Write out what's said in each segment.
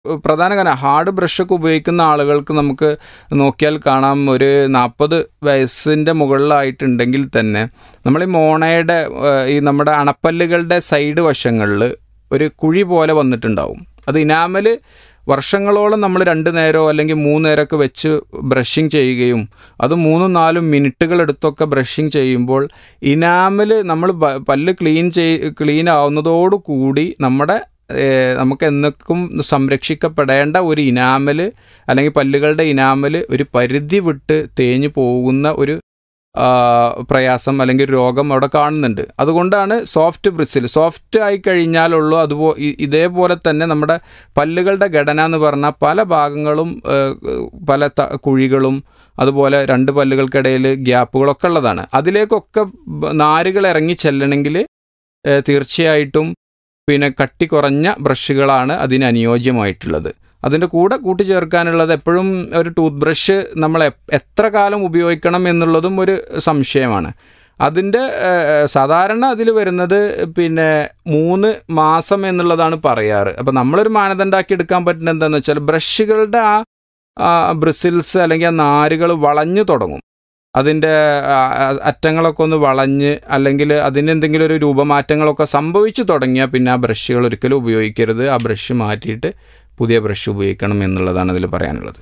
പ്രധാന കാരണം ഹാർഡ് ബ്രഷൊക്കെ ഉപയോഗിക്കുന്ന ആളുകൾക്ക് നമുക്ക് നോക്കിയാൽ കാണാം ഒരു നാൽപ്പത് വയസ്സിൻ്റെ മുകളിലായിട്ടുണ്ടെങ്കിൽ തന്നെ നമ്മൾ ഈ മോണയുടെ ഏഹ്, ഈ നമ്മുടെ അണപ്പല്ലുകളുടെ സൈഡ് വശങ്ങളിൽ ഒരു കുഴി പോലെ വന്നിട്ടുണ്ടാവും അത് ഇനാമല് വർഷങ്ങളോളം നമ്മൾ രണ്ട് നേരമോ അല്ലെങ്കിൽ മൂന്ന് നേരമൊക്കെ വെച്ച് ബ്രഷിങ് ചെയ്യുകയും അത് മൂന്നും നാലും മിനിറ്റുകൾ എടുത്തൊക്കെ ബ്രഷിങ് ചെയ്യുമ്പോൾ ഇനാമല് നമ്മൾ ബ- പല്ല് ക്ലീൻ ചെയ് ക്ലീൻ ആവുന്നതോടുകൂടി നമ്മുടെ ഏഹ്, നമുക്ക് എന്നൊക്കും സംരക്ഷിക്കപ്പെടേണ്ട ഒരു ഇനാമല് അല്ലെങ്കിൽ പല്ലുകളുടെ ഇനാമല് ഒരു പരിധി വിട്ട് തേഞ്ഞു പോകുന്ന ഒരു ആ, പ്രയാസം അല്ലെങ്കിൽ ഒരു രോഗം അവിടെ കാണുന്നുണ്ട് അതുകൊണ്ടാണ് സോഫ്റ്റ് ബ്രിസിൽ സോഫ്റ്റ് ആയി കഴിഞ്ഞാലുള്ളൂ അതുപോ ഇ- ഇതേപോലെ തന്നെ നമ്മുടെ പല്ലുകളുടെ ഘടന എന്ന് പറഞ്ഞാൽ പല ഭാഗങ്ങളും ഏഹ്, പല ത- കുഴികളും അതുപോലെ രണ്ട് പല്ലുകൾക്കിടയിൽ ഗ്യാപ്പുകളൊക്കെ ഉള്ളതാണ് അതിലേക്കൊക്കെ ബ- നാരുകൾ ഇറങ്ങി ചെല്ലണമെങ്കിൽ ഏഹ്, തീർച്ചയായിട്ടും പിന്നെ കട്ടി കുറഞ്ഞ ബ്രഷുകളാണ് അതിന് അനുയോജ്യമായിട്ടുള്ളത് അതിൻ്റെ കൂടെ കൂട്ടിച്ചേർക്കാനുള്ളത് എപ്പോഴും ഒരു ടൂത്ത് ബ്രഷ് നമ്മൾ എ- എത്ര കാലം ഉപയോഗിക്കണം എന്നുള്ളതും ഒരു സംശയമാണ് അതിൻ്റെ ഏഹ്, സാധാരണ അതിൽ വരുന്നത് പിന്നെ മൂന്ന് മാസം എന്നുള്ളതാണ് പറയാറ് അപ്പം നമ്മളൊരു മാനദണ്ഡമാക്കി എടുക്കാൻ പറ്റുന്നത് എന്താണെന്ന് വെച്ചാൽ ബ്രഷുകളുടെ ആ ആ ബ്രിസിൽസ് അല്ലെങ്കിൽ ആ നാരുകൾ വളഞ്ഞു തുടങ്ങും അതിൻ്റെ ആ, ആ, അറ്റങ്ങളൊക്കെ ഒന്ന് വളഞ്ഞ് അല്ലെങ്കിൽ അതിന് എന്തെങ്കിലും ഒരു രൂപമാറ്റങ്ങളൊക്കെ സംഭവിച്ചു തുടങ്ങിയാൽ പിന്നെ ആ ബ്രഷുകൾ ഒരിക്കലും ഉപയോഗിക്കരുത് ആ ബ്രഷ് മാറ്റിയിട്ട് പുതിയ ബ്രഷ് ഉപയോഗിക്കണം എന്നുള്ളതാണ് അതിൽ പറയാനുള്ളത്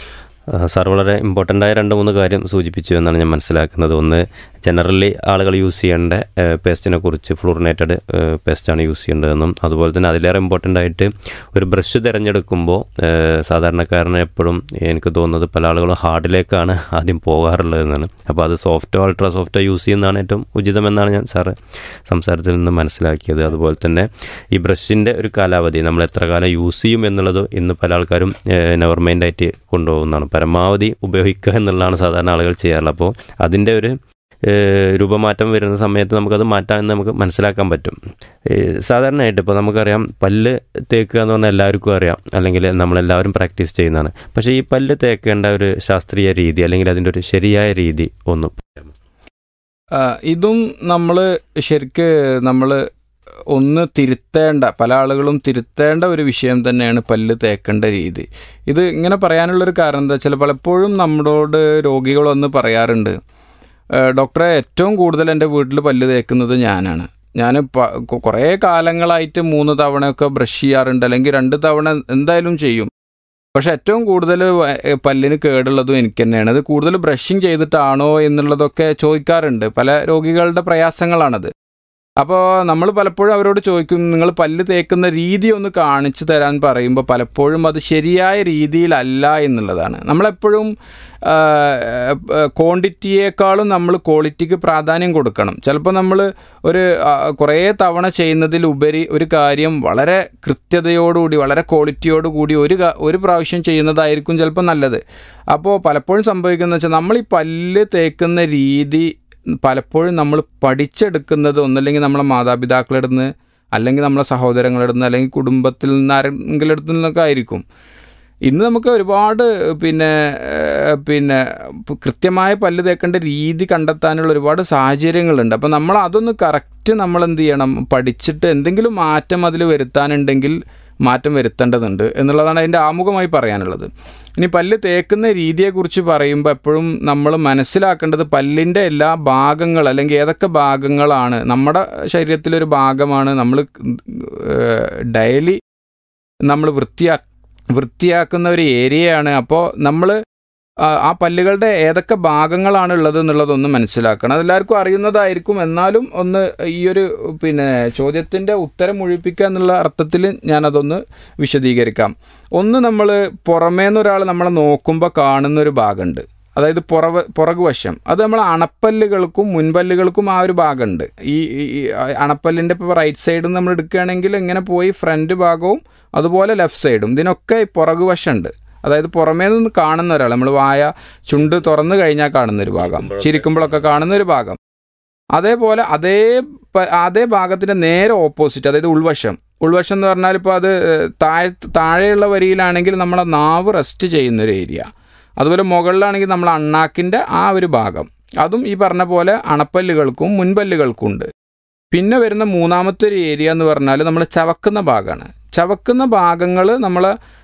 ആ, സാർ വളരെ ഇമ്പോർട്ടൻ്റ് ആയ രണ്ട് മൂന്ന് കാര്യം സൂചിപ്പിച്ചു എന്നാണ് ഞാൻ മനസ്സിലാക്കുന്നത് ഒന്ന് ജനറലി ആളുകൾ യൂസ് ചെയ്യേണ്ട പേസ്റ്റിനെ കുറിച്ച് ഫ്ലൂറിനേറ്റഡ് പേസ്റ്റാണ് യൂസ് ചെയ്യേണ്ടതെന്നും അതുപോലെ തന്നെ അതിലേറെ ഇമ്പോർട്ടൻ്റ് ആയിട്ട് ഒരു ബ്രഷ് തിരഞ്ഞെടുക്കുമ്പോൾ സാധാരണക്കാരന് എപ്പോഴും എനിക്ക് തോന്നുന്നത് പല ആളുകളും ഹാർഡിലേക്കാണ് ആദ്യം പോകാറുള്ളതെന്നാണ് അപ്പോൾ അത് സോഫ്റ്റോ അൾട്രാ സോഫ്റ്റോ യൂസ് ചെയ്യുന്നതാണ് ഏറ്റവും ഉചിതമെന്നാണ് ഞാൻ സാറ് സംസാരത്തിൽ നിന്ന് മനസ്സിലാക്കിയത് അതുപോലെ തന്നെ ഈ ബ്രഷിൻ്റെ ഒരു കാലാവധി നമ്മൾ എത്ര കാലം യൂസ് ചെയ്യും എന്നുള്ളത് ഇന്ന് പല ആൾക്കാരും നെവർ മൈൻഡായിട്ട് കൊണ്ടുപോകുന്നതാണ് പരമാവധി ഉപയോഗിക്കുക എന്നുള്ളതാണ് സാധാരണ ആളുകൾ ചെയ്യാറുള്ളത് അപ്പോൾ അതിൻ്റെ ഒരു ഏഹ്, രൂപമാറ്റം വരുന്ന സമയത്ത് നമുക്കത് മാറ്റാമെന്ന് നമുക്ക് മനസ്സിലാക്കാൻ പറ്റും ഏഹ്, സാധാരണയായിട്ട് ഇപ്പോൾ നമുക്കറിയാം പല്ല് തേക്കുക എന്ന് പറഞ്ഞാൽ എല്ലാവർക്കും അറിയാം അല്ലെങ്കിൽ നമ്മളെല്ലാവരും പ്രാക്ടീസ് ചെയ്യുന്നതാണ് പക്ഷേ ഈ പല്ല് തേക്കേണ്ട ഒരു ശാസ്ത്രീയ രീതി അല്ലെങ്കിൽ അതിൻ്റെ ഒരു ശരിയായ രീതി ഒന്ന് പറയാമോ? ആ, ഇതും നമ്മൾ ശരിക്ക് നമ്മൾ ഒന്ന് തിരുത്തേണ്ട പല ആളുകളും തിരുത്തേണ്ട ഒരു വിഷയം തന്നെയാണ് പല്ല് തേക്കേണ്ട രീതി ഇത് ഇങ്ങനെ പറയാനുള്ളൊരു കാരണം എന്താ വെച്ചാൽ പലപ്പോഴും നമ്മളോട് രോഗികൾ വന്ന് പറയാറുണ്ട് "ഏ, ഡോക്ടറെ ഏറ്റവും കൂടുതൽ എൻ്റെ വീട്ടിൽ പല്ല് തേക്കുന്നത് ഞാനാണ് ഞാൻ കുറേ കാലങ്ങളായിട്ട് മൂന്ന് തവണയൊക്കെ ബ്രഷ് ചെയ്യാറുണ്ട് അല്ലെങ്കിൽ രണ്ട് തവണ എന്തായാലും ചെയ്യും പക്ഷെ ഏറ്റവും കൂടുതൽ പല്ലിന് കേടുള്ളതും എനിക്ക് തന്നെയാണ് അത് കൂടുതൽ ബ്രഷിങ് ചെയ്തിട്ടാണോ എന്നുള്ളതൊക്കെ ചോദിക്കാറുണ്ട് പല രോഗികളുടെ പ്രയാസങ്ങളാണത് അപ്പോൾ നമ്മൾ പലപ്പോഴും അവരോട് ചോദിക്കും നിങ്ങൾ പല്ല് തേക്കുന്ന രീതി ഒന്ന് കാണിച്ചു തരാൻ പറയുമ്പോൾ പലപ്പോഴും അത് ശരിയായ രീതിയിലല്ല എന്നുള്ളതാണ് നമ്മളെപ്പോഴും ക്വാണ്ടിറ്റിയേക്കാളും നമ്മൾ ക്വാളിറ്റിക്ക് പ്രാധാന്യം കൊടുക്കണം ചിലപ്പോൾ നമ്മൾ ഒരു ആ, കുറേ തവണ ചെയ്യുന്നതിലുപരി ഒരു കാര്യം വളരെ കൃത്യതയോടുകൂടി വളരെ ക്വാളിറ്റിയോടുകൂടി ഒരു ക- ഒരു പ്രാവശ്യം ചെയ്യുന്നതായിരിക്കും ചിലപ്പോൾ നല്ലത് അപ്പോൾ പലപ്പോഴും സംഭവിക്കുന്നത് വെച്ചാൽ നമ്മൾ ഈ പല്ല് തേക്കുന്ന രീതി പലപ്പോഴും നമ്മൾ പഠിച്ചെടുക്കുന്നത് ഒന്നല്ലെങ്കിൽ നമ്മളെ മാതാപിതാക്കളുടെ നിന്ന് അല്ലെങ്കിൽ നമ്മളെ സഹോദരങ്ങളുടെ നിന്ന് അല്ലെങ്കിൽ കുടുംബത്തിൽ നിന്ന് ആരെങ്കിലും അടുത്ത് നിന്നൊക്കെ ആയിരിക്കും ഇന്ന് നമുക്ക് ഒരുപാട് പിന്നെ ഏഹ്, പിന്നെ പ് കൃത്യമായ പല്ല് തേക്കേണ്ട രീതി കണ്ടെത്താനുള്ള ഒരുപാട് സാഹചര്യങ്ങളുണ്ട് അപ്പം നമ്മൾ അതൊന്ന് കറക്റ്റ് നമ്മൾ എന്ത് ചെയ്യണം പഠിച്ചിട്ട് എന്തെങ്കിലും മാറ്റം അതിൽ വരുത്താനുണ്ടെങ്കിൽ മാറ്റം വരുത്തേണ്ടതുണ്ട് എന്നുള്ളതാണ് അതിൻ്റെ ആമുഖമായി പറയാനുള്ളത് ഇനി പല്ല് തേക്കുന്ന രീതിയെക്കുറിച്ച് പറയുമ്പോൾ എപ്പോഴും നമ്മൾ മനസ്സിലാക്കേണ്ടത് പല്ലിൻ്റെ എല്ലാ ഭാഗങ്ങൾ അല്ലെങ്കിൽ ഏതൊക്കെ ഭാഗങ്ങളാണ് നമ്മുടെ ശരീരത്തിലൊരു ഭാഗമാണ് നമ്മൾ ഡെയിലി നമ്മൾ വൃത്തിയാ വൃത്തിയാക്കുന്ന ഒരു ഏരിയയാണ് അപ്പോൾ നമ്മൾ ആ പല്ലുകളുടെ ഏതൊക്കെ ഭാഗങ്ങളാണ് ഉള്ളത് എന്നുള്ളതൊന്ന് മനസ്സിലാക്കണം അതെല്ലാവർക്കും അറിയുന്നതായിരിക്കും എന്നാലും ഒന്ന് ഈ ഒരു പിന്നെ ചോദ്യത്തിൻ്റെ ഉത്തരം ഒഴിപ്പിക്കുക എന്നുള്ള അർത്ഥത്തിൽ ഞാനതൊന്ന് വിശദീകരിക്കാം ഒന്ന് നമ്മൾ പുറമേന്ന് ഒരാൾ നമ്മളെ നോക്കുമ്പോൾ കാണുന്ന ഒരു ഭാഗമുണ്ട് അതായത് പുറവ് പുറകു വശം അത് നമ്മൾ അണപ്പല്ലുകൾക്കും മുൻപല്ലുകൾക്കും ആ ഒരു ഭാഗമുണ്ട് ഈ ഈ- ഈ അണപ്പല്ലിൻ്റെ ഇപ്പോൾ റൈറ്റ് സൈഡിൽ നമ്മൾ എടുക്കുകയാണെങ്കിൽ ഇങ്ങനെ പോയി ഫ്രണ്ട് ഭാഗവും അതുപോലെ ലെഫ്റ്റ് സൈഡും ഇതിനൊക്കെ പുറകു വശമുണ്ട് അതായത് പുറമേ നിന്ന് കാണുന്ന ഒരാൾ നമ്മൾ വായ ചുണ്ട് തുറന്നു കഴിഞ്ഞാൽ കാണുന്ന ഒരു ഭാഗം ചിരിക്കുമ്പോഴൊക്കെ കാണുന്ന ഒരു ഭാഗം അതേപോലെ അതേ പ- അതേ ഭാഗത്തിന്റെ നേരെ ഓപ്പോസിറ്റ് അതായത് ഉൾവശം ഉൾവശം എന്ന് പറഞ്ഞാൽ ഇപ്പോൾ അത് താഴെ താഴെയുള്ള വരിയിലാണെങ്കിൽ നമ്മളെ നാവ് റെസ്റ്റ് ചെയ്യുന്ന ഒരു ഏരിയ അതുപോലെ മുകളിലാണെങ്കിൽ നമ്മൾ അണ്ണാക്കിൻ്റെ ആ ഒരു ഭാഗം അതും ഈ പറഞ്ഞ പോലെ അണപ്പല്ലുകൾക്കും മുൻപല്ലുകൾക്കും ഉണ്ട് പിന്നെ വരുന്ന മൂന്നാമത്തെ ഒരു ഏരിയ എന്ന് പറഞ്ഞാൽ നമ്മൾ ചവക്കുന്ന ഭാഗമാണ് ചവക്കുന്ന ഭാഗങ്ങൾ നമ്മൾ